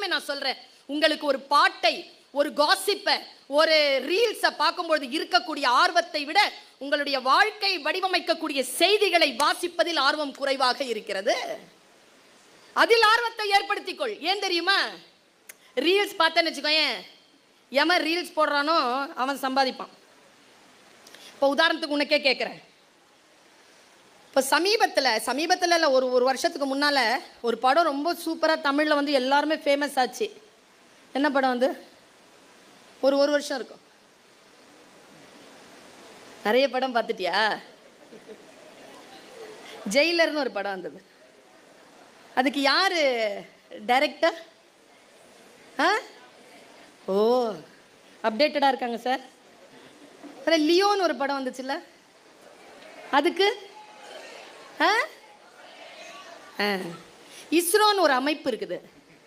எல்லாமே நான் சொல்றேன் உங்களுக்கு ஒரு பாட்டை ஒரு காசிப்பை ஒரு ரீல்ஸை பார்க்கும்பொழுது இருக்கக்கூடிய ஆர்வத்தை விட உங்களுடைய வாழ்க்கை வடிவமைக்கக்கூடிய செய்திகளை வாசிப்பதில் ஆர்வம் குறைவாக இருக்கிறது அதில் ஆர்வத்தை ஏற்படுத்திக்கொள் ஏன் தெரியுமா ரீல்ஸ் பார்த்தேன்னு வச்சுக்கோயேன் எவன் ரீல்ஸ் போடுறானோ அவன் சம்பாதிப்பான் இப்போ உதாரணத்துக்கு உனக்கே கேட்குறேன் இப்போ சமீபத்தில் சமீபத்தில் இல்லை ஒரு ஒரு வருஷத்துக்கு முன்னால் ஒரு படம் ரொம்ப சூப்பராக தமிழில் வந்து எல்லாருமே ஃபேமஸ் ஆச்சு என்ன படம் வந்து ஒரு ஒரு வருஷம் இருக்கும் நிறைய படம் பார்த்துட்டியா ஜெயிலர்னு ஒரு படம் வந்தது அதுக்கு யார் டைரக்டர் ஆ ஓ அப்டேட்டடாக இருக்காங்க சார் அப்புறம் லியோன்னு ஒரு படம் வந்துச்சுல்ல அதுக்கு ஆ ஆ. இஸ்ரோன்னு ஒரு அமைப்பு இருக்குது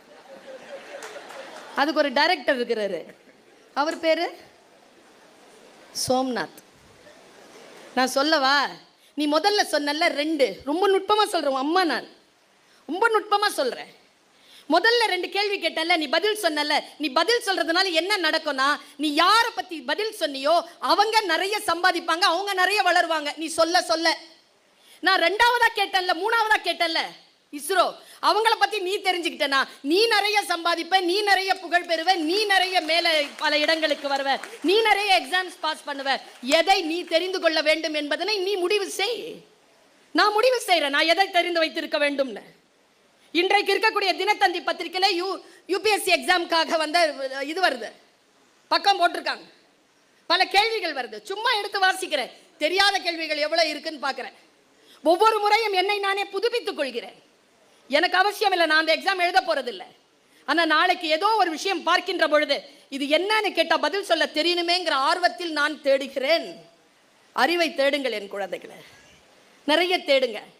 அதுக்கு ஒரு டைரக்டர் இருக்கிறாரு அவர் பேரு சோம்நாத் நான் சொல்லவா நீ முதல்ல சொன்னல ரெண்டு ரொம்ப நுட்பமாக சொல்கிறேன் உன் அம்மா நான் ரொம்ப நுட்பமாக சொல்கிறேன் முதல்ல ரெண்டு கேள்வி கேட்டல நீ பதில் சொன்னல நீ பதில் சொல்றதுனால என்ன நடக்கும்னா நீ யாரை பத்தி பதில் சொன்னியோ அவங்க நிறைய சம்பாதிப்பாங்க அவங்க நிறைய வளருவாங்க நீ சொல்ல சொல்ல நான் ரெண்டாவதா கேட்டேன்ல மூணாவதா கேட்டேன்ல இஸ்ரோ அவங்கள பத்தி நீ தெரிஞ்சுக்கிட்டனா நீ நிறைய சம்பாதிப்ப நீ நிறைய புகழ் பெறுவ நீ நிறைய மேல பல இடங்களுக்கு வருவ நீ நிறைய எக்ஸாம்ஸ் பாஸ் பண்ணுவ எதை நீ தெரிந்து கொள்ள வேண்டும் என்பதனை நீ முடிவு செய் நான் முடிவு செய்றேன் நான் எதை தெரிந்து வைத்திருக்க வேண்டும்னு இன்றைக்கு இருக்கக்கூடிய தினத்தந்தி பத்திரிக்கையில யூ யூபிஎஸ்சி எக்ஸாமுக்காக வந்த இது வருது பக்கம் போட்டிருக்காங்க பல கேள்விகள் வருது சும்மா எடுத்து வாசிக்கிறேன் தெரியாத கேள்விகள் எவ்வளவு இருக்குன்னு பார்க்குறேன் ஒவ்வொரு முறையும் என்னை நானே புதுப்பித்துக் கொள்கிறேன் எனக்கு அவசியம் இல்லை நான் அந்த எக்ஸாம் எழுத போறதில்லை ஆனா நாளைக்கு ஏதோ ஒரு விஷயம் பார்க்கின்ற பொழுது இது என்னன்னு கேட்டா பதில் சொல்ல தெரியணுமேங்கிற ஆர்வத்தில் நான் தேடுகிறேன் அறிவை தேடுங்கள் என் குழந்தைகளை நிறைய தேடுங்க